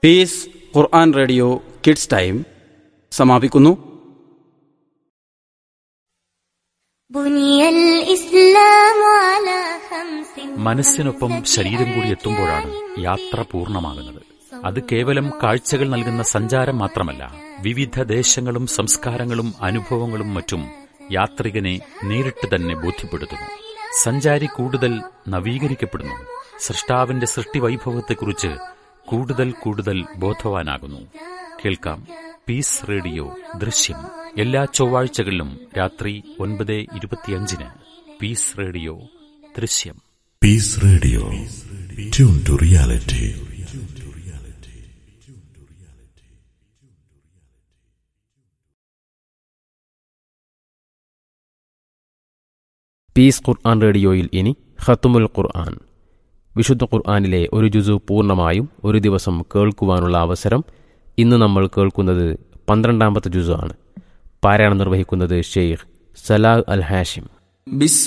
Piece Quran radio kids time സമാപിക്കുന്നു بني الإسلام على خمس മനസ്സിനൊപ്പം ശരീരം കൂടി എത്തുമ്പോഴാണ് യാത്ര പൂർണ്ണമാകുന്നത് അത് കേവലം കാഴ്ചകൾ നൽകുന്ന സഞ്ചാരം മാത്രമല്ല വിവിധ ദേശങ്ങളും സംസ്കാരങ്ങളും അനുഭവങ്ങളും മറ്റും യാത്രികനെ നേരിട്ട് തന്നെ ബോധ്യപ്പെടുത്തുന്നു സഞ്ചാരി കൂടുതൽ നവീകരിക്കപ്പെടുന്നു സൃഷ്ടാവിന്റെ സൃഷ്ടിവൈഭവത്തെക്കുറിച്ച് കൂടുതൽ കൂടുതൽ ബോധവാനാകുന്നു കേൾക്കാം പീസ് റേഡിയോ ദൃശ്യം എല്ലാ ചൊവ്വാഴ്ചകളിലും രാത്രി ഒൻപത് ഇരുപത്തിയഞ്ചിന് പീസ് റേഡിയോ ദൃശ്യം Peace Radio. Tune to reality. Peace Quran റേഡിയോയിൽ ഇനി ഖത്തുമുൽ ഖുർആൻ വിശുദ്ധ ഖുർആനിലെ ഒരു ജുസു പൂർണ്ണമായും ഒരു ദിവസം കേൾക്കുവാനുള്ള അവസരം ഇന്ന് നമ്മൾ കേൾക്കുന്നത് പന്ത്രണ്ടാമത്തെ ജുസു ആണ് പാരായണം നിർവഹിക്കുന്നത് ഷെയ്ഖ് സലാഹ് അൽ ഹാഷിം بسم